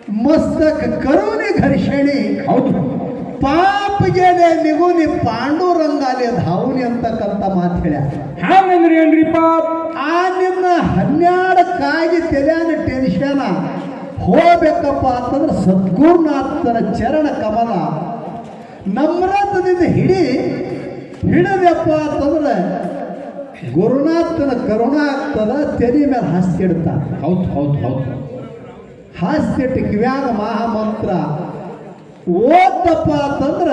ಮಸ್ತಕ ಕರುಣಿ ಘರ್ಷಣಿ ಹೌದು ಪಾಪಗೆನೆ ನಿಗುನಿ ಪಾಂಡುರಂಗಾಲಿ ಧಾವನಿ ಅಂತಕ್ಕಂಥ ಮಾತು ಹೇಳ್ಯ ಹ್ಯಾಂಗಂದ್ರೆ ಏನ್ರಿಪ್ಪ ಆ ನಿನ್ನ ಹನ್ನೆರಡಕ್ಕಾಗಿ ತೆರೆಯಾನ ಟೆನ್ಷನ ಹೋಗ್ಬೇಕಪ್ಪ ಅಂತಂದ್ರೆ ಸದ್ಗುರುನಾಥನ ಚರಣ ಕಮಲ ನಮ್ರತದಿಂದ ಹಿಡಿ ಹಿಡದಪ್ಪ ಅಂತಂದ್ರೆ ಗುರುನಾಥನ ಕರುಣ ಆಗ್ತದ ತೆರಿ ಮೇಲೆ ಹಾಸ್ಯ ಇಡ್ತಾನೆ ಹೌದು ಹೌದು ಹೌದು ಹಾಸ್ಯ ಇಟ್ಟು ಕಿವ್ಯಾಗ ಮಹಾಮಂತ್ರ ಓದಪ್ಪ ಅಂತಂದ್ರೆ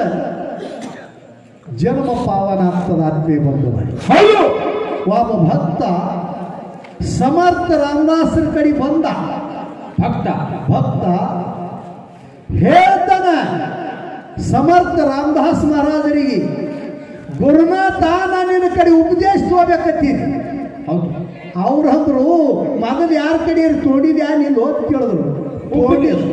ಜನ್ಮ ಪಾವನ ಆಗ್ತದ ಆತ್ಮೀಯ ಬಂಧು ಹೌದು ಒಬ್ಬ ಭಕ್ತ ಸಮರ್ಥ ರಾಮದಾಸರ ಕಡೆ ಬಂದ ಭಕ್ತ ಭಕ್ತ ಹೇಳ್ತಾನ ಸಮರ್ಥ ರಾಮದಾಸ್ ಮಹಾರಾಜರಿಗೆ ಗುರುನಾಥ ನಾನು ನಿನ್ನ ಕಡೆ ಉಪದೇಶ ತಗೋಬೇಕತ್ತೀನಿ ಹೌದು ಅವ್ರು ಅಂದ್ರು ಮೊದಲು ಯಾರ ಕಡೆ ತೋಡಿದ್ಯಾ ನೀನು ಓದ್ ಕೇಳಿದ್ರು ತೋಡಿದ್ರು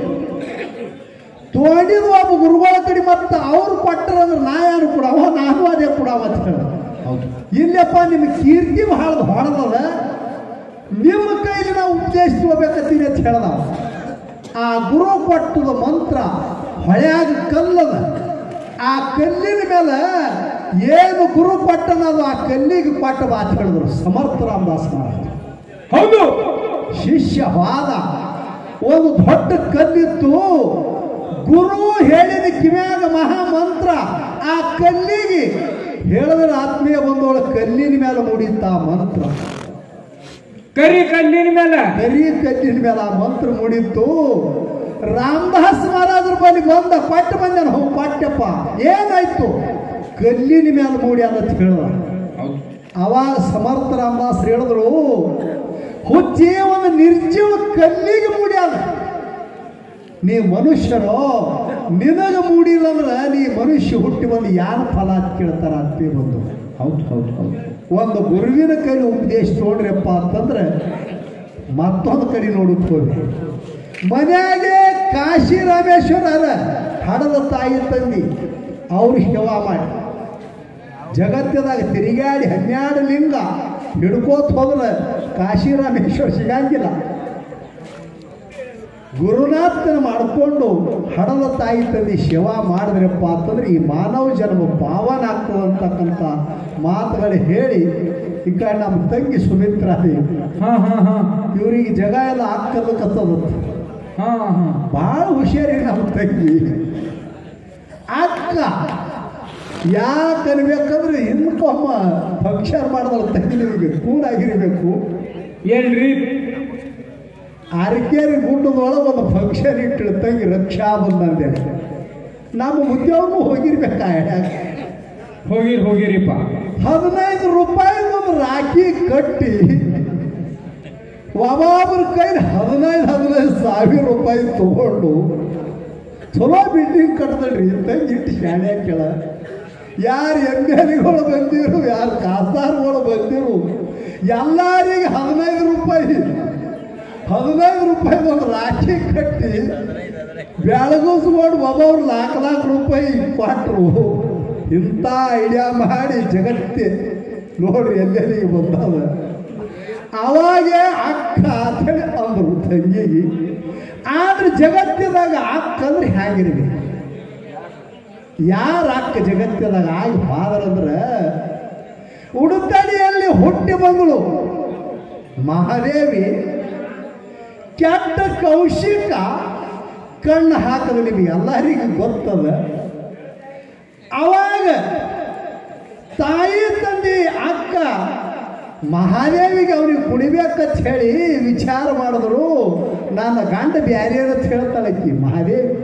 ತೋಡಿದ ಒಬ್ಬ ಗುರುಗಳ ಕಡೆ ಮತ್ತೆ ಅವ್ರು ಕೊಟ್ಟರಂದ್ರೆ ನಾ ಯಾರು ಕೊಡವ ನಾನು ಅದೇ ಕೊಡವ ಅಂತ ಹೇಳಿದ್ರು ಹೌದು ಇಲ್ಲಪ್ಪ ನಿಮ್ಮ ಕೀರ್ತಿ ಬಹಳ ಹೊಡೆದದ ನಿಮ್ಮ ಕೈಲಿ ನಾವು ಉಪದೇಶ ತಗೋಬೇಕತ್ತೀನಿ ಅಂತ ಹೇಳ್ದ ಅವ. ಆ ಗುರು ಕೊಟ್ಟದ ಮಂತ್ರ ಹೊಳ್ಯಾಗ ಕಲ್ಲದ ಆ ಕಲ್ಲಿನ ಮೇಲೆ ಏನು ಗುರು ಕೊಟ್ಟನದು ಆ ಕಲ್ಲಿಗೆ ಕೊಟ್ಟ ಮಾತು ಹೇಳಿದ್ರು ಸಮರ್ಥ ರಾಮದಾಸ್ ಮಹಾರಾಜ ಹೌದು ಶಿಷ್ಯ ವಾದ ಒಂದು ದೊಡ್ಡ ಕಲ್ಲಿತ್ತು ಗುರು ಹೇಳಿದ ಕಿವ್ಯಾಗ ಮಹಾಮಂತ್ರ ಆ ಕಲ್ಲಿಗೆ ಹೇಳಿದ್ರೆ ಆತ್ಮೀಯ ಬಂದವಳ ಕಲ್ಲಿನ ಮೇಲೆ ಮುಡಿತ ಆ ಮಂತ್ರ ಕರಿ ಕಲ್ಲಿನ ಮೇಲೆ ಕರಿ ಕಲ್ಲಿನ ಮೇಲೆ ಆ ಮಂತ್ರ ಮುಡಿತು ರಾಮದಾಸ್ ಮಹಾರಾಜರ ಬಳಿ ಬಂದ ಕೊಟ್ಟ ಬಂದನ ಹೋಗಿ ಕೊಟ್ಟಪ್ಪ ಏನಾಯ್ತು ಕಲ್ಲಿನ ಮೇಲೆ ಮೂಡಿ ಅಂತ ಹೇಳಿದ ಹೌದು ಅವಾಗ ಸಮರ್ಥ ರಾಮದಾಸ್ ಹೇಳಿದ್ರು ಹುಚ್ಚಿ ಒಂದು ನಿರ್ಜೀವ ಕಲ್ಲಿಗೆ ಮೂಡ್ಯಾದ ನೀ ಮನುಷ್ಯರೋ ನಿನಗೆ ಮೂಡಿಲ್ಲ ಅಂದ್ರೆ ನೀ ಮನುಷ್ಯ ಹುಟ್ಟಿ ಬಂದು ಯಾರು ಫಲ ಅಂತ ಕೇಳ್ತಾರ ಅಂತ ಬಂದು ಹೌದು ಹೌದು ಹೌದು ಒಂದು ಗುರುವಿನ ಕೈಲಿ ಉಪದೇಶ ನೋಡ್ರಿಯಪ್ಪ ಅಂತಂದ್ರೆ ಮತ್ತೊಂದು ಕಡೆ ನೋಡಕ್ ಹೋಗಿ ಮನ್ಯಾಗೆ ಕಾಶಿ ರಾಮೇಶ್ವರ ಅದ ಹಡದ ತಾಯಿ ತಂದಿ ಅವ್ರು ಸೇವಾ ಮಾಡಿ ಜಗತ್ತದಾಗ ತಿರುಗಾಡಿ ಹನ್ನೆರಡು ಲಿಂಗ ಹಿಡ್ಕೋತ ಹೋದ್ರೆ ಕಾಶಿ ರಾಮೇಶ್ವರ ಸಿಗಂಗಿಲ್ಲ ಗುರುನಾಥನ ಮಾಡಿಕೊಂಡು ಹಡದ ತಾಯಿ ತಂದೆ ಸೇವಾ ಮಾಡಿದ್ರಪ್ಪ ಅಂತಂದ್ರೆ ಈ ಮಾನವ ಜನ್ಮ ಪಾವನ ಆಗ್ತದೆ ಅಂತಕ್ಕಂಥ ಮಾತುಗಳು ಹೇಳಿ ಈ ಕಡೆ ನಮ್ಮ ತಂಗಿ ಸುಮಿತ್ರಾದೇವಿ ಹಾ ಹಾ ಹಾ ಇವರಿಗೆ ಜಗ ಎಲ್ಲ ಹಾಕಬೇಕತ್ತದ ಹಾ ಹಾ ಭಾಳ ಹುಷಾರಿ ನಮ್ಮ ತಂಗಿ ಅಕ್ಕ ಯಾಕೆ ಅನ್ಬೇಕಂದ್ರೆ ಇನ್ನೊಮ್ಮ ಫಂಕ್ಷನ್ ಮಾಡಿದಳು ತಂಗಿ ನಿಮಗೆ ಕೂಡಾಗಿರ್ಬೇಕು ಏನ್ರಿ ಅರಕೇರಿ ಗುಡ್ಡದೊಳಗೆ ಒಂದು ಫಂಕ್ಷನ್ ಇಟ್ಟು ತಂಗಿ ರಕ್ಷಾ ಬಂದಂದೆ ನಮ್ಮ ಮುದ್ದೆಯವ್ರನ್ನೂ ಹೋಗಿರ್ಬೇಕಾ ಹೋಗಿರಿ ಹೋಗಿರಿಪ್ಪ ಹದಿನೈದು ರೂಪಾಯಿ ಒಂದು ರಾಖಿ ಕಟ್ಟಿ ಒಬ್ಬೊಬ್ಬರ ಕೈಲಿ ಹದಿನೈದು ಹದಿನೈದು ಸಾವಿರ ರೂಪಾಯಿ ತಗೊಂಡು ಚಲೋ ಬಿಲ್ಡಿಂಗ್ ಕಟ್ತಳ್ರಿ ತಂಗಿ ಇಟ್ಟು ಶಾಣೆ ಕೇಳ ಯಾರು ಎಮ್ ಎಲ್ಗಳು ಬಂದಿರು ಯಾರು ಖಾಸದಾರ್ಗಳು ಬಂದಿರು ಎಲ್ಲರಿಗೆ ಹದಿನೈದು ರೂಪಾಯಿ ಹದಿನೈದು ರೂಪಾಯಿ ಒಂದು ರಾಖಿ ಕಟ್ಟಿ ಬೆಳಗಿಸ್ಕೊಂಡು ಒಬ್ಬೊಬ್ರು ನಾಲ್ಕು ನಾಲ್ಕು ರೂಪಾಯಿ ಕೊಟ್ಟರು ಇಂಥ ಐಡಿಯಾ ಮಾಡಿ ಜಗತ್ತೇ ನೋಡ್ರಿ ಎಲ್ಲೆಲ್ಲಿಗೆ ಬಂದವ ಅವಾಗೆ ಅಕ್ಕ ಅಂತೇಳಿ ಅಂದರು ತಂಗಿಗೆ ಆದ್ರೆ ಜಗತ್ತಿದಾಗ ಅಕ್ಕ ಅಂದ್ರೆ ಹೇಗಿರ್ಬೇಕು ಯಾರ ಅಕ್ಕ ಜಗತ್ತಿದಾಗ ಆಗಿ ಫಾದರ್ ಅಂದ್ರೆ ಉಡುತಡಿಯಲ್ಲಿ ಹುಟ್ಟಿ ಬಂದಳು ಮಹಾದೇವಿ ಕೆಟ್ಟ ಕೌಶಿಕ ಕಣ್ಣು ಹಾಕದ ನಿಮಗೆ ಎಲ್ಲರಿಗೂ ಗೊತ್ತದ ಅವಾಗ ತಾಯಿ ತಂದೆ ಅಕ್ಕ ಮಹಾದೇವಿಗೆ ಅವ್ರಿಗೆ ಕುಡಿಬೇಕಂತ ಹೇಳಿ ವಿಚಾರ ಮಾಡಿದ್ರು ನನ್ನ ಗಂಡ ಬ್ಯಾರೆ ಅಂತ ಹೇಳ್ತಾಳಕ್ಕಿ ಮಹಾದೇವಿ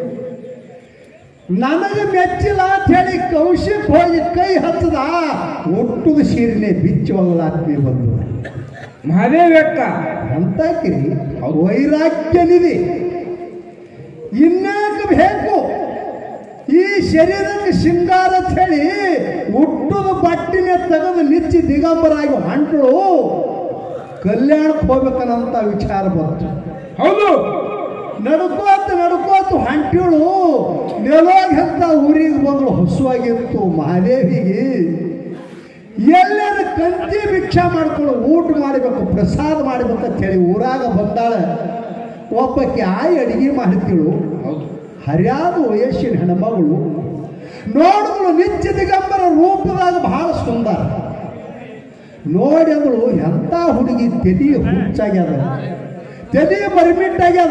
ನನಗೆ ಮೆಚ್ಚಿಲ್ಲ ಅಂತ ಹೇಳಿ ಕೌಶಿಕ್ ಹೋಗಿ ಕೈ ಹಚ್ಚದ ಒಟ್ಟುದ ಸೀರಿನೇ ಬಿಚ್ಚುವಲ್ಲಾತ್ಮಿ ಬಂದು ಮಹಾದೇವಿ ಅಕ್ಕ ಅಂತಾಕಿರಿ ವೈರಾಗ್ಯನಿದೆ ಇನ್ಯಾಕೆ ಬೇಕು ಈ ಶರೀರಕ್ಕೆ ಶೃಂಗಾರ ಅಂತ ಹೇಳಿ ಹುಟ್ಟದ ಬಟ್ಟಿನ ತೆಗೆದು ನಿಚ್ಚಿ ದಿಗಂಬರಾಗಿ ಹೊಂಟಳು ಕಲ್ಯಾಣಕ್ಕೆ ಹೋಗ್ಬೇಕನ್ನಂತ ವಿಚಾರ ಬಂತು ಹೌದು ನಡ್ಕೋತ ನಡ್ಕೋತ ಹೊಂಟಿಳು ನೆಲೋಗಿ ಅಂತ ಊರಿಗೆ ಬಂದಳು ಹಸುವಾಗಿತ್ತು ಮಹಾದೇವಿಗೆ ಎಲ್ಲರ ಕಂತಿ ಭಿಕ್ಷಾ ಮಾಡ್ಕೊಂಡು ಊಟ ಮಾಡಬೇಕು ಪ್ರಸಾದ ಮಾಡಬೇಕಂತ ಹೇಳಿ ಊರಾಗ ಬಂದಾಳ ಒಬ್ಬಕ್ಕೆ ಆಯಿ ಅಡಿಗೆ ಮಾಡ್ತಿಳು ಹೌದು ಹರ್ಯಾದ ವಯಸ್ಸಿನ ಹೆಣ್ಮಗಳು ನೋಡಿದಳು ನಿತ್ಯ ದಿಗಂಬರ ರೂಪದಾಗ ಬಹಳ ಸುಂದರ ನೋಡಿ ಅಂದಳು ಎಂಥ ಹುಡುಗಿ ತೆಲಿ ಹುಚ್ಚಾಗ್ಯದ ತೆಲಿ ಬರ್ಮಿಟ್ಟಾಗ್ಯದ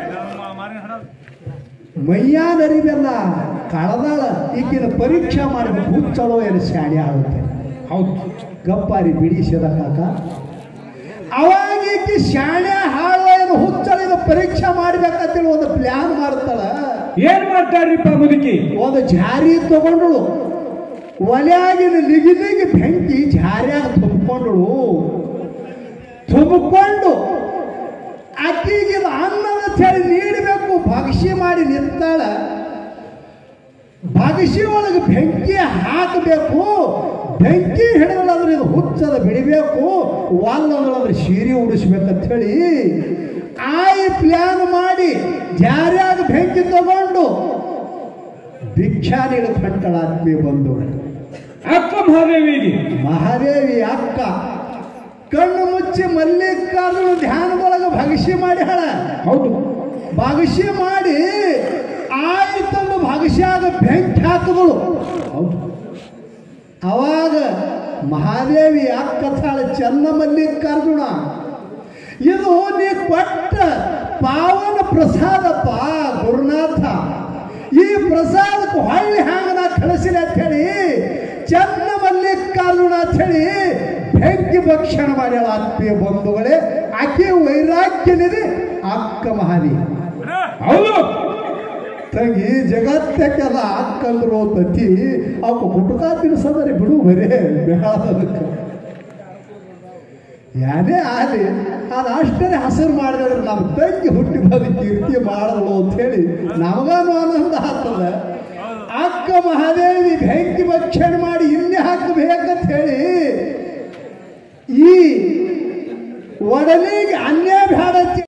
ಮೈಯಾನರಿವೆಲ್ಲ ಕಳದಾಳ ಈಗಿನ ಪರೀಕ್ಷೆ ಮಾಡಬೇಕು ಹುಚ್ಚಳೋ ಏನು ಶಾಣೆ ಆಗುತ್ತೆ ಹೌದು ಗಪ್ಪಾರಿ ಬಿಡಿಸಿದ ಕಾಕ ಅವಾಗ ಈಕಿ ಶಾಣೆ ಹಾಳು ಏನು ಹುಚ್ಚಳಿದ ಪರೀಕ್ಷೆ ಮಾಡ್ಬೇಕಂತೇಳಿ ಒಂದು ಪ್ಲ್ಯಾನ್ ಮಾಡ್ತಾಳ ಏನ್ ಮಾಡ್ತಾರ್ರಿಪ್ಪ ಮುದುಕಿ ಒಂದು ಜಾರಿ ತಗೊಂಡಳು ಒಲೆಯಾಗಿನ ನಿಗಿಲಿಗೆ ಬೆಂಕಿ ಜಾರಿಯಾಗ ತುಂಬಿಕೊಂಡಳು ತುಂಬಿಕೊಂಡು ಅಕ್ಕಿಗೆ ಇದು ಅನ್ನದ ಚಳಿ ನೀಡಬೇಕು ಭಕ್ಷಿ ಮಾಡಿ ನಿಂತಾಳ ಭಕ್ಷಿ ಒಳಗೆ ಬೆಂಕಿ ಹಾಕಬೇಕು ಬೆಂಕಿ ಹಿಡಿದ್ರೆ ಇದು ಹುಚ್ಚದ ಬಿಡಬೇಕು ವಾಲ್ಲಂದ್ರೆ ಸೀರೆ ಉಡಿಸ್ಬೇಕಂತ ಹೇಳಿ ಆಯಿ ಪ್ಲಾನ್ ಮಾಡಿ ಜಾರ್ಯಾಗ ಬೆಂಕಿ ತಗೊಂಡು ಭಿಕ್ಷಾ ನೀಡು ಕಟ್ಟಳಾತ್ಮಿ ಬಂದು ಅಕ್ಕ ಮಹಾದೇವಿಗೆ ಮಹಾದೇವಿ ಅಕ್ಕ ಕಣ್ಣು ಮುಚ್ಚಿ ಮಲ್ಲಿಕಾರ್ಜುನ ಧ್ಯಾನದೊಳಗೆ ಭಗಸಿ ಮಾಡಿ ಹಳ ಹೌದು ಭಗಸಿ ಮಾಡಿ ಆಯ್ತಂದು ಭಗಸಿಯಾಗ ಬೆಂಕಿ ಹಾಕಿದಳು ಹೌದು ಅವಾಗ ಮಹಾದೇವಿ ಅಕ್ಕ ತಾಳ ಚನ್ನ ಮಲ್ಲಿಕಾರ್ಜುನ ಇದು ನೀ ಕೊಟ್ಟ ಪಾವನ ಪ್ರಸಾದಪ್ಪ ಗುರುನಾಥ ಈ ಪ್ರಸಾದಕ್ಕೆ ಹೊಳ್ಳಿ ಹ್ಯಾಂಗ ನಾ ಕಳಿಸಿದೆ ಅಂತ ಹೇಳಿ ಚನ್ನ ಮಲ್ಲಿಕಾರ್ಜುನ ಅಂತ ಹೇಳಿ ಬೆಂಕಿ ಭಕ್ಷಣ ಮಾಡ್ಯಾಳ ಆತ್ಮೀಯ ಬಂಧುಗಳೇ ಆಕೆ ವೈರಾಗ್ಯನಿದೆ ಅಕ್ಕ ಮಹಾದೇವಿ ಹೌದು ತಂಗಿ ಜಗತ್ತಕ್ಕೆಲ್ಲ ಅಕ್ಕಂದ್ರು ತತ್ತಿ ಅವಕ್ಕೆ ಗುಟ್ಕಾ ತಿನ್ಸದ್ರಿ ಬಿಡು ಬರೇ ಬೇಡದಕ್ಕೆ ಯಾನೇ ಆಗಲಿ ಅದು ಅಷ್ಟೇ ಹಸಿರು ಮಾಡಿದ್ರೆ ನಮ್ಮ ತಂಗಿ ಹುಟ್ಟಿ ಬಂದು ಕೀರ್ತಿ ಮಾಡಿದಳು ಅಂತೇಳಿ ನಮಗಾನು ಆನಂದ ಆಗ್ತದ ಅಕ್ಕ ಮಹಾದೇವಿ ಬೆಂಕಿ ಭಕ್ಷಣೆ ಮಾಡಿ ಇನ್ನೇ ಹಾಕಬೇಕಂತ ಹೇಳಿ ಈ ಒಡಲಿಗೆ ಅನ್ಯ ಬ್ಯಾಡ